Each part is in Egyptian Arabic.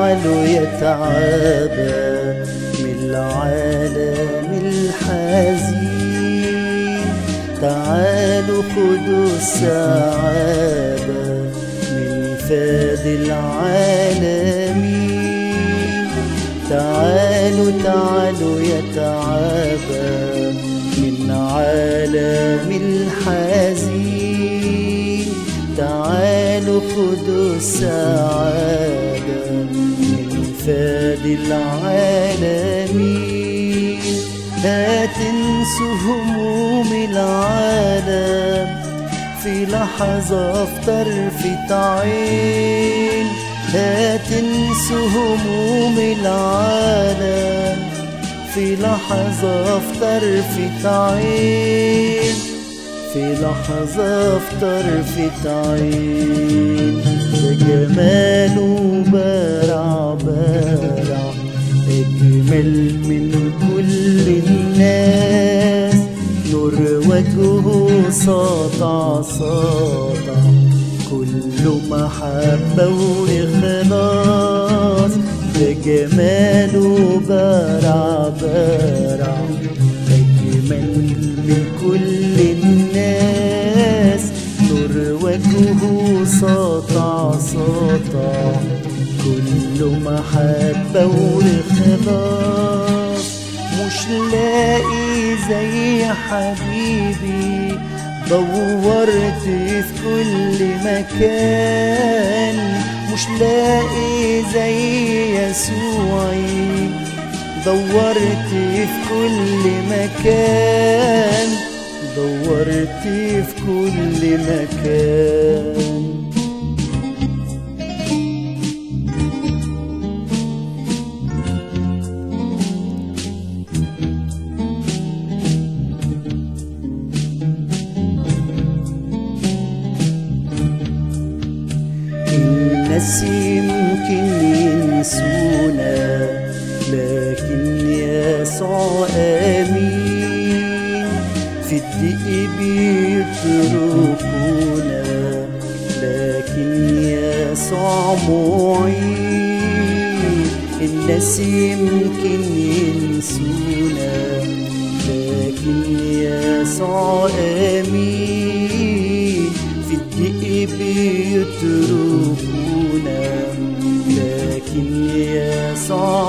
تعالوا يتعابى من العالم الحزين تعالوا خدوا السعادة من فاد العالمين تعالوا تعالوا يتعابى من عالم الحزين تعالوا خدوا السعادة من فاد العالمين لا تنسوا هموم العالم في لحظة في طرفة عين لا تنسوا هموم العالم في لحظة في طرفة عين في لحظة في طرفة عين بجماله بارع بارع أجمل من كل الناس نور وجهه ساطع ساطع كله محبة وإخلاص بجماله بارع بارع أجمل من كل الناس نور وجهه ساطع ساطع كله محبة وإخلاص مش لاقي زي حبيبي دورت في كل مكان مش لاقي زي يسوعي دورت في كل مكان دورت في كل مكان الناس يمكن ينسونا لكن يسوع امين في الضيق بيتركونا لكن يسوع معين الناس يمكن ينسونا لكن يسوع امين في الضيق بيتركونا لكن يسوع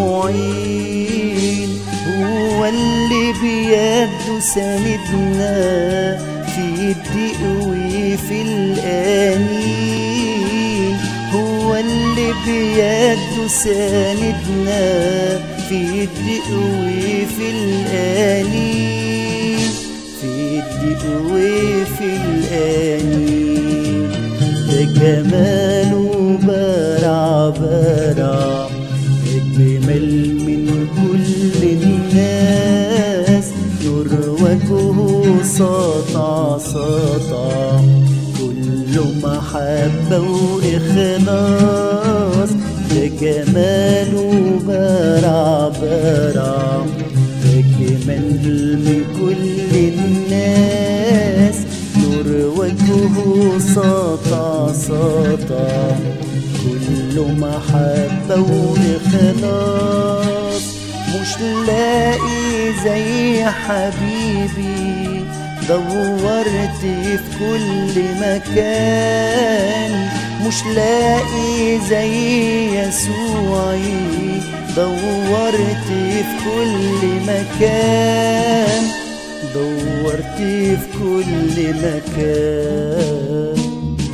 معين هو اللي بيده ساندنا في الضيق وفي الآنين هو اللي بيده ساندنا في الضيق وفي الآنين في الضيق وفي الآنين ده جماله بارع بارع أجمل من كل الناس نور وجهه ساطع ساطع كله محبة وإخلاص ده جماله بارع بارع أجمل من كل الناس نور وجهه ساطع ساطع كله محبة وإخلاص مش لاقي زي حبيبي دورت في كل مكان مش لاقي زي يسوعي دورت في كل مكان دورت في كل مكان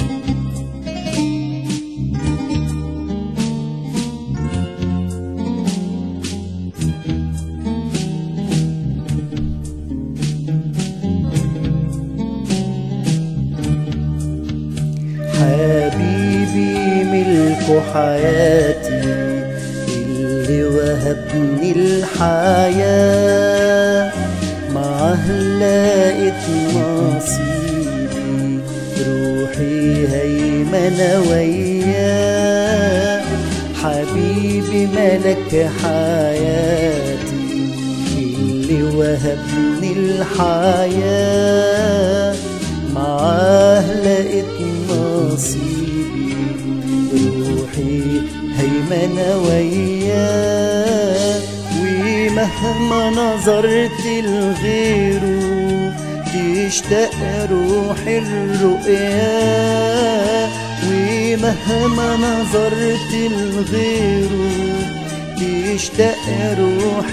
حبيبي ملك حياتي اللي وهبني الحياة معاه لقيت نصيبي روحي هيمنة وياه حبيبي ملك حياتي اللي وهبني الحياة معاه لقيت نصيبي روحي هيمنة ما انا وياه ومهما نظرت لغيره تشتاق روح الرؤيا ومهما نظرت لغيره تشتاق روح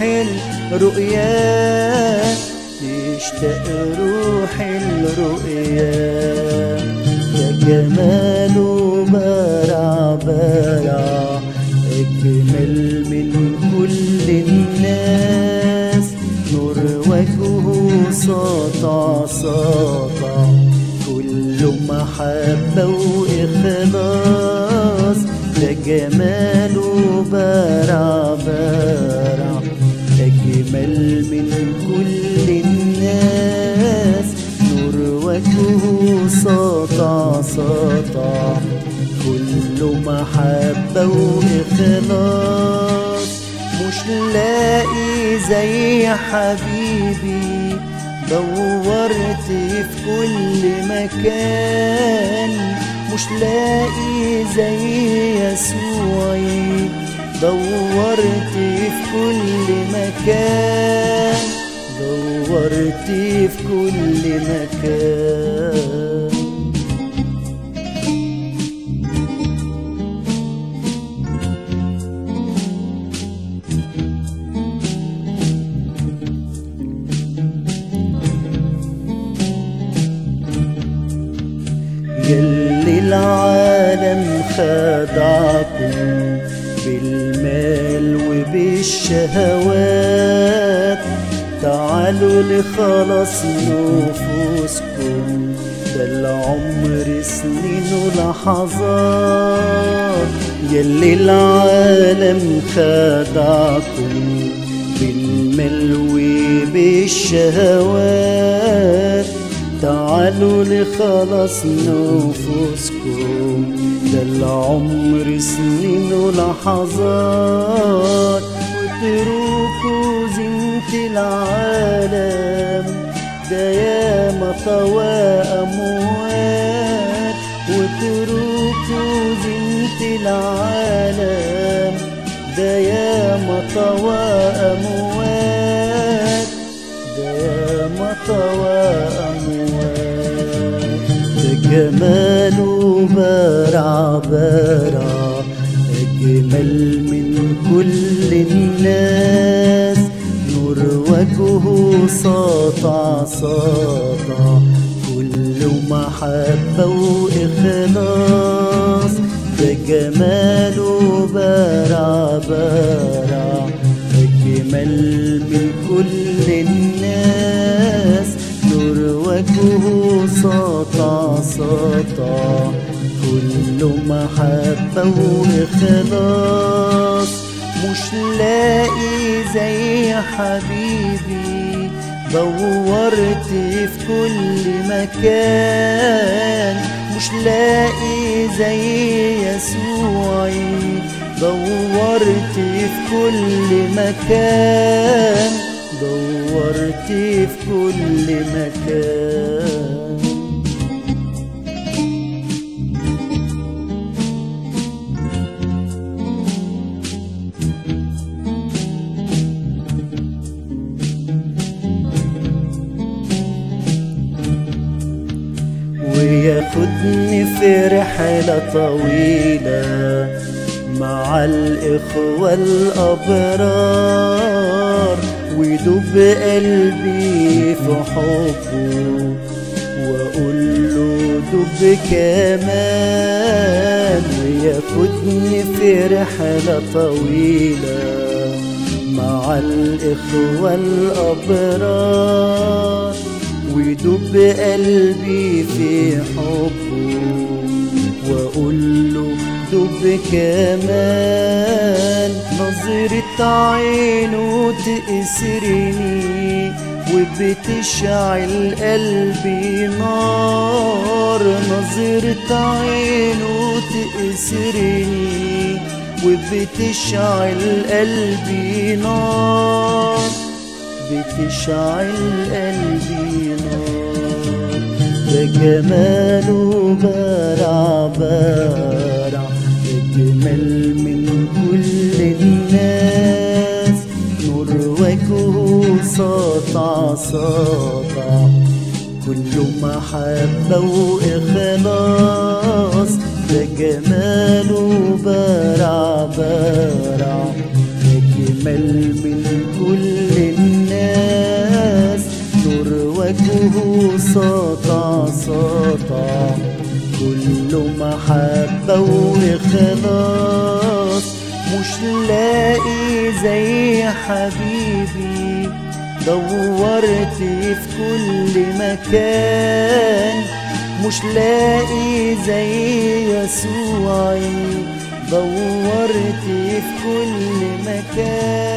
الرؤيا تشتاق روح الرؤيا يا جماله برع برع أجمل من كل الناس نور وجهه ساطع ساطع كله محبة وإخلاص ده جماله برع برع أجمل من كل الناس نور وجهه ساطع ساطع كله محبة وإخلاص مش لاقي زي حبيبي دورت في كل مكان مش لاقي زي يسوعي دورت في كل مكان دورت في كل مكان يلي العالم خدعكم بالمال وبالشهوات تعالوا لخلاص نفوسكم ده العمر سنين ولحظات يلي العالم خدعكم بالمال وبالشهوات تعالوا لخلاص نفوسكم ده العمر سنين ولحظات واتركوا زينة العالم ده ياما طوى أموات واتركوا زينة العالم ده ياما طوى أموات ده ياما طوى أموات ده جماله برع برع أجمل من كل الناس نور وجهه ساطع ساطع كله محبة وإخلاص ده جماله برع برع أجمل من كل الناس نور وجهه ساطع ساطع كله محبة وإخلاص مش لاقي زي حبيبي دورت في كل مكان مش لاقي زي يسوعي دورت في كل مكان دورت في كل مكان وياخدني في رحلة طويلة مع الإخوة الأبرار ويدوب قلبي في حبه وأقول له دوب كمان وياخدني في رحلة طويلة مع الإخوة الأبرار ويدوب قلبي في حبه واقول له دب كمان نظرة عينه تأسرني وبتشعل قلبي نار نظرة عينه تأسرني وبتشعل قلبي نار بتشعل قلبي نار ده جماله برع برع أجمل من كل الناس نور وجهه ساطع ساطع كله محبة وإخلاص ده جماله برع برع ده جمال من كل الناس نور وجهه ساطع ساطع كله محبة وإخلاص مش لاقي زي حبيبي دورت في كل مكان مش لاقي زي يسوعي دورت في كل مكان